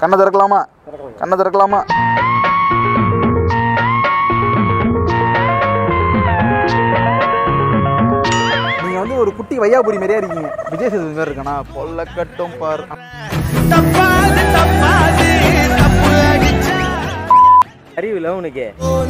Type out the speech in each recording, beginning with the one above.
கண்ணை திறக்கலாமா கண்ணை திறக்கலாமா நீங்க வந்து ஒரு குட்டி வையாபுரி மாதிரியா இருக்கீங்க விஜய் சேதுபதி மாதிரி இருக்கனா பொல்ல கட்டும் பார் அறிவில்ல உனக்கு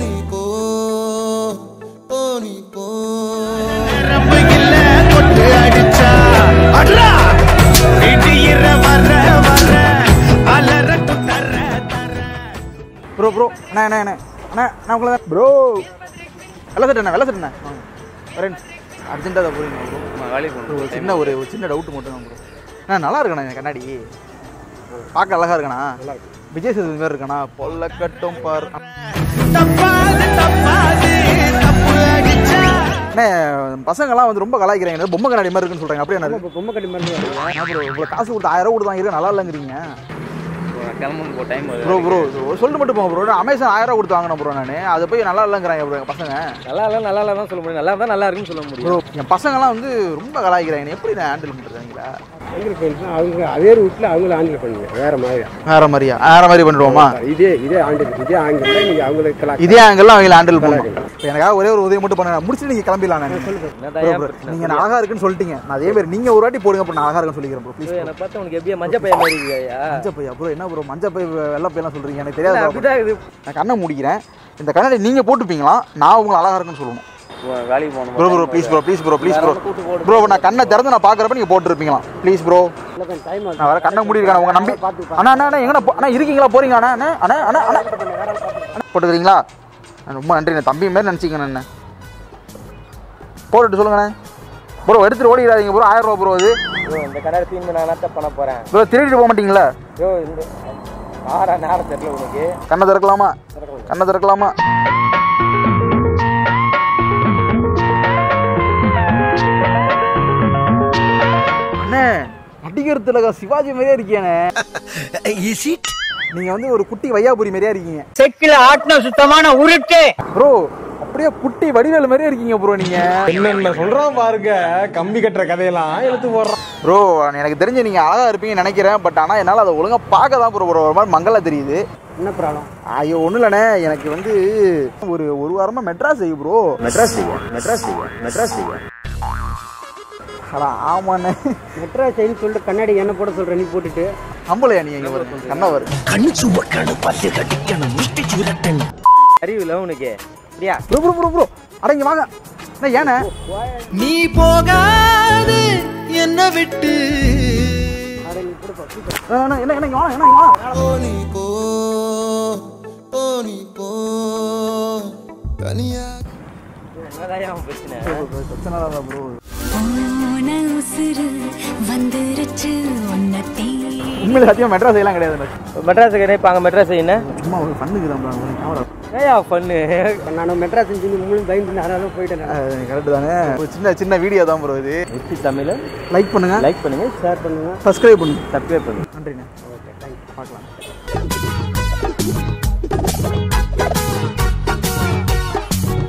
ப்ரோ ப்ரோ அண்ணா அண்ணா அண்ணா அண்ணா நான் உங்களை ப்ரோ வெள்ள சட்டண்ணா வெள்ள சட்டண்ணா வரேன் அர்ஜென்ட்டாக தான் போறீங்க ப்ரோ வேலைக்கு போகணும் ஒரு சின்ன ஒரு ஒரு சின்ன டவுட் மட்டும் தான் ப்ரோ அண்ணா நல்லா இருக்கண்ணா இந்த கண்ணாடி பார்க்க அழகா இருக்கண்ணா விஜய் சேதுபதி மாதிரி இருக்கண்ணா பொல்ல கட்டும் பார் அண்ணே பசங்கெல்லாம் வந்து ரொம்ப கலாய்க்கிறாங்க என்னது பொம்மை கண்ணாடி மாதிரி இருக்குன்னு சொல்றாங்க அப்படியே என்ன பொம்மை கட்டி மாதிரி ப்ரோ இவ்வளோ காசு கொடுத்து ஆயிரம் ரூபா கொடுத்து வாங்கிருக்க நல்லா இல்லைங்கிறீங்க கிளம்பணும் போ டைம் ப்ரோ ப்ரோ சொல்லிட்டு மட்டும் போங்க ப்ரோ அமேசான் ஆயிரம் ரூபா கொடுத்து வாங்கினேன் ப்ரோ நான் அதை போய் நல்லா இல்லைங்கிறாங்க ப்ரோ எங்கள் பசங்க நல்லா இல்லை நல்லா இல்லை தான் சொல்ல முடியும் நல்லா இருந்தால் நல்லா இருக்குன்னு சொல்ல முடியும் ப்ரோ என் பசங்கெல்லாம் வந்து ரொம்ப கலாய்க்கிறாங்க எப்படி நான் ஹேண்டில் பண்ணுறீங்களா ஹேண்டில் பண்ணிட்டு அவங்க அதே ரூட்டில் அவங்கள ஹேண்டில் பண்ணுங்க வேற மாதிரி வேற மாதிரியா வேற மாதிரி பண்ணிடுவோமா இதே இதே ஆண்டில் இதே ஆங்கிள் நீங்கள் அவங்களுக்கு கலா இதே ஆங்கிள் அவங்கள ஹேண்டில் பண்ணணும் இப்போ எனக்காக ஒரே ஒரு உதவி மட்டும் பண்ண முடிச்சு நீங்கள் கிளம்பிடலாம் நான் என்னதான் ப்ரோ ஏன் ப்ரோ பிரச்சனை? நீங்கள் நான் அழகா இருக்குன்னு சொல்லிட்டீங்க நான் அதே மாதிரி நீங்கள் ஒரு வாட்டி போடுங்க அப்புறம் நான் அழகா இருக்குன்னு சொல்லிக்கிறேன் ப்ரோ ப்ளீஸ் bro, என்னை பார்த்தா உனக்கு எப்படியா மஞ்சள் பையன் மாதிரி இருக்கியா மஞ்சள் பையா ப்ரோ என்ன ப்ரோ மஞ்சள் பை வெள்ளை பையெல்லாம் சொல்கிறீங்க எனக்கு தெரியாது bro. அப்படிதான் இது நான் கண்ணை முடிக்கிறேன் இந்த கண்ணாடி நீங்கள் போட்டுப்பீங்களா நான் உங்களை அழகா இருக்குன்னு சொல்லணும் வேலைக்கு போகணும் bro bro please bro please bro please bro கூட்டு போடு. ப்ரோ நான் கண்ணை திறந்து நான் பார்க்குறப்ப நீங்கள் போட்டுருப்பீங்களா ப்ளீஸ் ப்ரோ டைம் நான் வர கண்ணை மூடிருக்கேன் உங்க நம்பி அண்ணா அண்ணா அண்ணா எங்கண்ணா போ- அண்ணா இருக்கீங்களா போறீங்க அண்ணா அண்ணா அண்ணா அண்ணா அண்ணா அண்ணா, போட்டுக்கிறீங்களா அண்ணா, ரொம்ப நன்றி நான் தம்பி மாதிரி நினச்சிக்கண்ணா என்ன போட்டுட்டு சொல்லுங்கண்ணே ப்ரோ எடுத்துட்டு ஓடிடாதீங்க ப்ரோ ஆயிரம் ரூபா ப்ரோ அது bro, இந்த கடை தீர்ந்து நான் என்னத்த பண்ண போறேன் ப்ரோ திருடிட்டு போக மாட்டீங்களா யோ இந்த ஆறா நேரம் தெரியல உனக்கு கண்ணை திறக்கலாமா கண்ணை திறக்கலாமா அண்ணே நடிகர் திலகம் சிவாஜி மாதிரியே இருக்கீங்கண்ணே நீங்க வந்து ஒரு குட்டி வையாபுரி மாதிரியா இருக்கீங்க செக்கில ஆட்டின சுத்தமான உருட்டு ப்ரோ அப்படியே குட்டி வடிவேல் மாதிரியே இருக்கீங்க ப்ரோ நீங்க என்னென்ன சொல்றான் பாருங்க கம்பி கட்டுற கதையெல்லாம் எடுத்து போடுறான் ப்ரோ எனக்கு தெரிஞ்சு நீங்க அழகா இருப்பீங்கன்னு நினைக்கிறேன் பட் ஆனா என்னால அதை ஒழுங்கா பார்க்க தான் ப்ரோ ஒரு மாதிரி மங்களா தெரியுது என்ன ப்ராப்ளம் ஐயோ ஒன்றும் இல்லைண்ணே எனக்கு வந்து ஒரு ஒரு வாரமா மெட்ராஸ் ஐயோ ப்ரோ மெட்ராஸ் மெட்ராஸ் மெட்ராஸ் அடா ஆமாண்ணே மெட்ராஸ் சைன்னு சொல்லிட்டு கண்ணாடி என்ன போட சொல்ற நீ போட்டுட்டு நம்பலையா நீ எங்க வருது கண்ணவர் அறிவில்ல உனக்கு அப்படியா ப்ரோ ப்ரோ ப்ரோ ப்ரோ அட இங்க வாங்க அண்ணா ஏண்ணே நீ போகாது என்ன விட்டு அண்ணா, அண்ணா, என்ன என்ன இங்க வாங்க என்ன இங்க வாங்க போனி போ போனி போ தனியா என்னதான் அவன் பிரச்சனை பிரச்சனை இல்லை ப்ரோ போன உசுறு வந்துருச்சு உன்னை தேடி உண்மையில சத்தியம் மெட்ராஸ் எல்லாம் கிடையாது மெட்ராஸ் கடை இப்போ அங்கே மெட்ராஸ் என்ன சும்மா ஒரு பண்ணுக்கு தான் கேமரா ஏயா பண்ணு நான் மெட்ராஸ் சொல்லி மூணு பயந்து அதனால போயிட்டேன் நான். கரெக்ட் தானே ஒரு சின்ன சின்ன வீடியோ தான் ப்ரோ இது எப்படி தமிழ் லைக் பண்ணுங்க லைக் பண்ணுங்க ஷேர் பண்ணுங்க சப்ஸ்கிரைப் பண்ணுங்க சப்ஸ்கிரைப் பண்ணுங்க நன்றிண்ணே ஓகே தேங்க்யூ பார்க்கலாம்